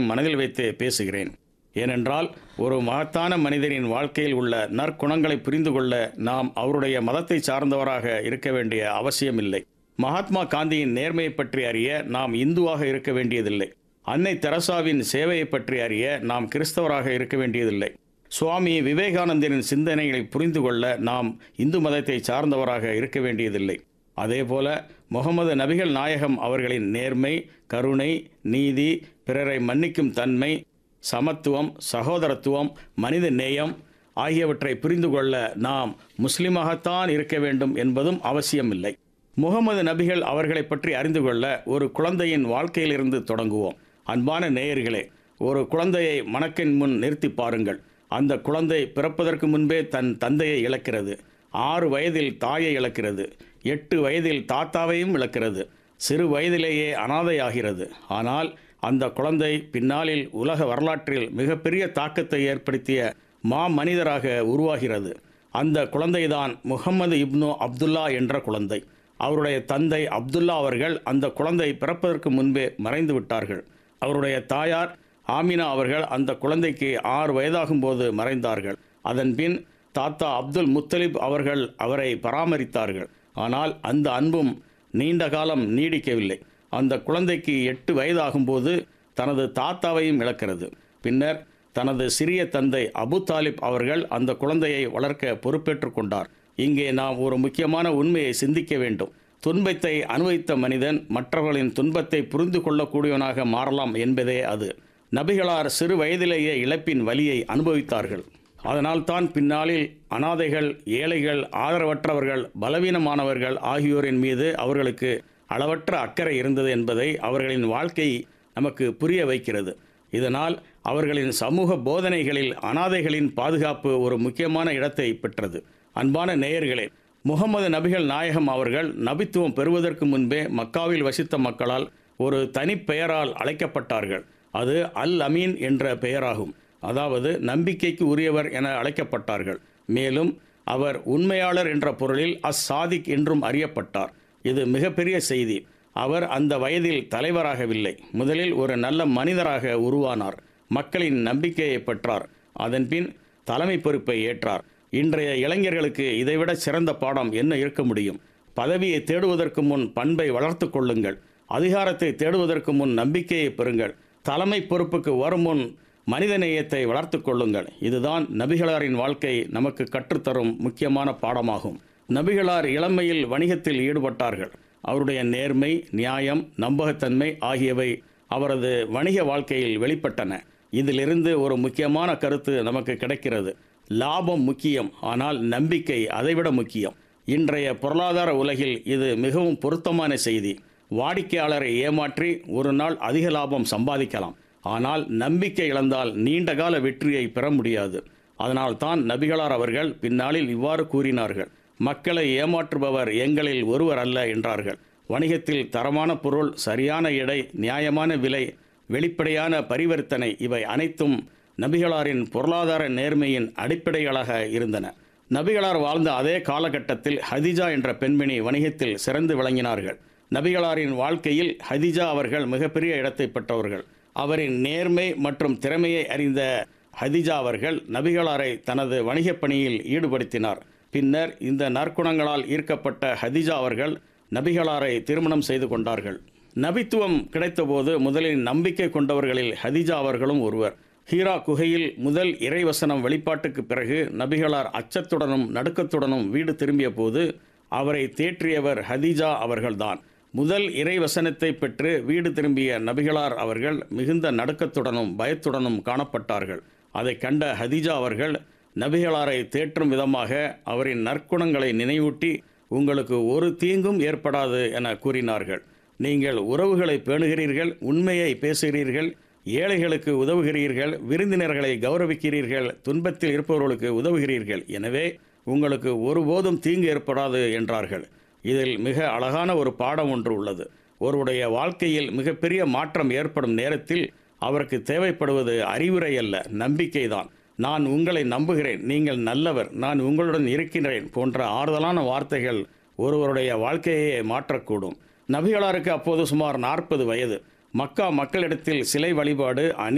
மனதில் வைத்து பேசுகிறேன் ஏனென்றால் ஒரு மகத்தான மனிதனின் வாழ்க்கையில் உள்ள நற்குணங்களை புரிந்து கொள்ள நாம் அவருடைய மதத்தை சார்ந்தவராக இருக்க வேண்டிய அவசியமில்லை மகாத்மா காந்தியின் நேர்மையை பற்றி அறிய நாம் இந்துவாக இருக்க வேண்டியதில்லை அன்னை தெரசாவின் சேவையை பற்றி அறிய நாம் கிறிஸ்தவராக இருக்க வேண்டியதில்லை சுவாமி விவேகானந்தரின் சிந்தனைகளை புரிந்து கொள்ள நாம் இந்து மதத்தை சார்ந்தவராக இருக்க வேண்டியதில்லை அதேபோல முகமது நபிகள் நாயகம் அவர்களின் நேர்மை கருணை நீதி பிறரை மன்னிக்கும் தன்மை சமத்துவம் சகோதரத்துவம் மனித நேயம் ஆகியவற்றை புரிந்து கொள்ள நாம் முஸ்லிமாகத்தான் இருக்க வேண்டும் என்பதும் அவசியமில்லை முகமது நபிகள் அவர்களை பற்றி அறிந்து கொள்ள ஒரு குழந்தையின் வாழ்க்கையிலிருந்து தொடங்குவோம் அன்பான நேயர்களே ஒரு குழந்தையை மணக்கின் முன் நிறுத்தி பாருங்கள் அந்த குழந்தை பிறப்பதற்கு முன்பே தன் தந்தையை இழக்கிறது ஆறு வயதில் தாயை இழக்கிறது எட்டு வயதில் தாத்தாவையும் இழக்கிறது சிறு வயதிலேயே அனாதையாகிறது ஆனால் அந்த குழந்தை பின்னாளில் உலக வரலாற்றில் மிகப்பெரிய தாக்கத்தை ஏற்படுத்திய மா மனிதராக உருவாகிறது அந்த குழந்தைதான் முகம்மது இப்னு அப்துல்லா என்ற குழந்தை அவருடைய தந்தை அப்துல்லா அவர்கள் அந்த குழந்தை பிறப்பதற்கு முன்பே மறைந்து விட்டார்கள் அவருடைய தாயார் ஆமினா அவர்கள் அந்த குழந்தைக்கு ஆறு வயதாகும் போது மறைந்தார்கள் அதன் பின் தாத்தா அப்துல் முத்தலிப் அவர்கள் அவரை பராமரித்தார்கள் ஆனால் அந்த அன்பும் நீண்ட காலம் நீடிக்கவில்லை அந்த குழந்தைக்கு எட்டு வயதாகும்போது தனது தாத்தாவையும் இழக்கிறது பின்னர் தனது சிறிய தந்தை அபு தாலிப் அவர்கள் அந்த குழந்தையை வளர்க்க பொறுப்பேற்றுக் கொண்டார் இங்கே நாம் ஒரு முக்கியமான உண்மையை சிந்திக்க வேண்டும் துன்பத்தை அனுபவித்த மனிதன் மற்றவர்களின் துன்பத்தை புரிந்து கொள்ளக்கூடியவனாக மாறலாம் என்பதே அது நபிகளார் சிறு வயதிலேயே இழப்பின் வலியை அனுபவித்தார்கள் அதனால் தான் பின்னாளில் அனாதைகள் ஏழைகள் ஆதரவற்றவர்கள் பலவீனமானவர்கள் ஆகியோரின் மீது அவர்களுக்கு அளவற்ற அக்கறை இருந்தது என்பதை அவர்களின் வாழ்க்கை நமக்கு புரிய வைக்கிறது இதனால் அவர்களின் சமூக போதனைகளில் அனாதைகளின் பாதுகாப்பு ஒரு முக்கியமான இடத்தை பெற்றது அன்பான நேயர்களே முகமது நபிகள் நாயகம் அவர்கள் நபித்துவம் பெறுவதற்கு முன்பே மக்காவில் வசித்த மக்களால் ஒரு தனி பெயரால் அழைக்கப்பட்டார்கள் அது அல் அமீன் என்ற பெயராகும் அதாவது நம்பிக்கைக்கு உரியவர் என அழைக்கப்பட்டார்கள் மேலும் அவர் உண்மையாளர் என்ற பொருளில் அஸ் சாதிக் என்றும் அறியப்பட்டார் இது மிகப்பெரிய செய்தி அவர் அந்த வயதில் தலைவராகவில்லை முதலில் ஒரு நல்ல மனிதராக உருவானார் மக்களின் நம்பிக்கையை பெற்றார் அதன்பின் தலைமை பொறுப்பை ஏற்றார் இன்றைய இளைஞர்களுக்கு இதைவிட சிறந்த பாடம் என்ன இருக்க முடியும் பதவியை தேடுவதற்கு முன் பண்பை வளர்த்து கொள்ளுங்கள் அதிகாரத்தை தேடுவதற்கு முன் நம்பிக்கையை பெறுங்கள் தலைமை பொறுப்புக்கு வரும் முன் மனிதநேயத்தை வளர்த்து கொள்ளுங்கள் இதுதான் நபிகளாரின் வாழ்க்கை நமக்கு கற்றுத்தரும் முக்கியமான பாடமாகும் நபிகளார் இளமையில் வணிகத்தில் ஈடுபட்டார்கள் அவருடைய நேர்மை நியாயம் நம்பகத்தன்மை ஆகியவை அவரது வணிக வாழ்க்கையில் வெளிப்பட்டன இதிலிருந்து ஒரு முக்கியமான கருத்து நமக்கு கிடைக்கிறது லாபம் முக்கியம் ஆனால் நம்பிக்கை அதைவிட முக்கியம் இன்றைய பொருளாதார உலகில் இது மிகவும் பொருத்தமான செய்தி வாடிக்கையாளரை ஏமாற்றி ஒரு நாள் அதிக லாபம் சம்பாதிக்கலாம் ஆனால் நம்பிக்கை இழந்தால் நீண்டகால வெற்றியை பெற முடியாது அதனால் தான் நபிகளார் அவர்கள் பின்னாளில் இவ்வாறு கூறினார்கள் மக்களை ஏமாற்றுபவர் எங்களில் ஒருவர் அல்ல என்றார்கள் வணிகத்தில் தரமான பொருள் சரியான எடை நியாயமான விலை வெளிப்படையான பரிவர்த்தனை இவை அனைத்தும் நபிகளாரின் பொருளாதார நேர்மையின் அடிப்படைகளாக இருந்தன நபிகளார் வாழ்ந்த அதே காலகட்டத்தில் ஹதிஜா என்ற பெண்மணி வணிகத்தில் சிறந்து விளங்கினார்கள் நபிகளாரின் வாழ்க்கையில் ஹதிஜா அவர்கள் மிகப்பெரிய இடத்தை பெற்றவர்கள் அவரின் நேர்மை மற்றும் திறமையை அறிந்த ஹதிஜா அவர்கள் நபிகளாரை தனது வணிகப் பணியில் ஈடுபடுத்தினார் பின்னர் இந்த நற்குணங்களால் ஈர்க்கப்பட்ட ஹதிஜா அவர்கள் நபிகளாரை திருமணம் செய்து கொண்டார்கள் நபித்துவம் கிடைத்தபோது முதலில் நம்பிக்கை கொண்டவர்களில் ஹதிஜா அவர்களும் ஒருவர் ஹீரா குகையில் முதல் இறைவசனம் வெளிப்பாட்டுக்கு பிறகு நபிகளார் அச்சத்துடனும் நடுக்கத்துடனும் வீடு திரும்பிய போது அவரை தேற்றியவர் ஹதிஜா அவர்கள்தான் முதல் இறைவசனத்தை பெற்று வீடு திரும்பிய நபிகளார் அவர்கள் மிகுந்த நடுக்கத்துடனும் பயத்துடனும் காணப்பட்டார்கள் அதை கண்ட ஹதிஜா அவர்கள் நபிகளாரை தேற்றும் விதமாக அவரின் நற்குணங்களை நினைவூட்டி உங்களுக்கு ஒரு தீங்கும் ஏற்படாது என கூறினார்கள் நீங்கள் உறவுகளை பேணுகிறீர்கள் உண்மையை பேசுகிறீர்கள் ஏழைகளுக்கு உதவுகிறீர்கள் விருந்தினர்களை கௌரவிக்கிறீர்கள் துன்பத்தில் இருப்பவர்களுக்கு உதவுகிறீர்கள் எனவே உங்களுக்கு ஒருபோதும் தீங்கு ஏற்படாது என்றார்கள் இதில் மிக அழகான ஒரு பாடம் ஒன்று உள்ளது ஒருவருடைய வாழ்க்கையில் மிகப்பெரிய மாற்றம் ஏற்படும் நேரத்தில் அவருக்கு தேவைப்படுவது அறிவுரை அல்ல நம்பிக்கைதான் நான் உங்களை நம்புகிறேன் நீங்கள் நல்லவர் நான் உங்களுடன் இருக்கின்றேன் போன்ற ஆறுதலான வார்த்தைகள் ஒருவருடைய வாழ்க்கையை மாற்றக்கூடும் நபிகளாருக்கு அப்போது சுமார் நாற்பது வயது மக்கா மக்களிடத்தில் சிலை வழிபாடு அநீ